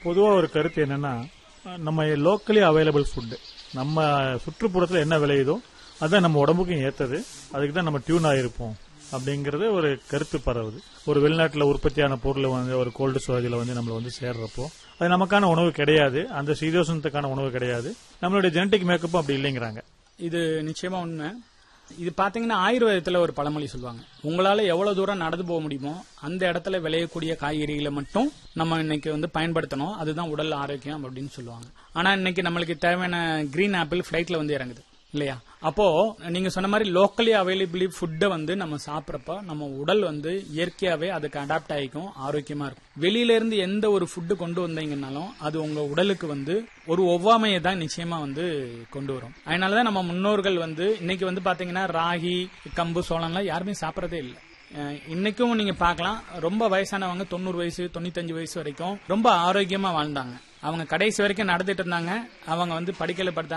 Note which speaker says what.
Speaker 1: பொதுவாக ஒரு கருத்து என்னன்னா நம்ம லோக்கலி அவைலபிள் ஃபுட்டு நம்ம சுற்றுப்புறத்தில் என்ன விளையுதோ அதான் நம்ம உடம்புக்கும் ஏத்தது அதுக்கு தான் நம்ம டியூன் ஆயிருப்போம் அப்படிங்கறது ஒரு கருத்து பரவுது ஒரு வெளிநாட்டில் உற்பத்தியான பொருள் வந்து ஒரு கோல்டு ஸ்டோரேஜில் வந்து நம்மள வந்து சேர்றப்போ அது நமக்கான உணவு கிடையாது அந்த சீதோஷனத்துக்கான உணவு கிடையாது நம்மளுடைய ஜெனட்டிக் மேக்கப்பும் அப்படி இல்லைங்கிறாங்க
Speaker 2: இது நிச்சயமா உண்மை இது பாத்தீங்கன்னா ஆயுர்வேதத்துல ஒரு பழமொழி சொல்லுவாங்க உங்களால எவ்வளவு தூரம் நடந்து போக முடியுமோ அந்த இடத்துல விளையக்கூடிய காய்கறிகளை மட்டும் நம்ம இன்னைக்கு வந்து பயன்படுத்தணும் அதுதான் உடல் ஆரோக்கியம் அப்படின்னு சொல்லுவாங்க ஆனா இன்னைக்கு நம்மளுக்கு தேவையான கிரீன் ஆப்பிள் ஃபிளைட்ல வந்து இறங்குது இல்லையா அப்போ நீங்க சொன்ன மாதிரி லோக்கலி அவைலபிளி ஃபுட்டை வந்து நம்ம சாப்பிட்றப்ப நம்ம உடல் வந்து இயற்கையாவே அதுக்கு அடாப்ட் ஆகிக்கும் ஆரோக்கியமா இருக்கும் வெளியில இருந்து எந்த ஒரு ஃபுட்டு கொண்டு வந்தீங்கன்னாலும் அது உங்க உடலுக்கு வந்து ஒரு ஒவ்வாமையை தான் நிச்சயமா வந்து கொண்டு வரும் அதனாலதான் நம்ம முன்னோர்கள் வந்து இன்னைக்கு வந்து பாத்தீங்கன்னா ராகி கம்பு சோளம்லாம் யாருமே சாப்பிடறதே இல்லை அஹ் இன்னைக்கும் நீங்க பார்க்கலாம் ரொம்ப வயசானவங்க தொண்ணூறு வயசு தொண்ணூத்தஞ்சு வயசு வரைக்கும் ரொம்ப ஆரோக்கியமா வாழ்ந்தாங்க அவங்க கடைசி வரைக்கும் நடந்துட்டு இருந்தாங்க அவங்க வந்து படிக்கல படுத்தாங்க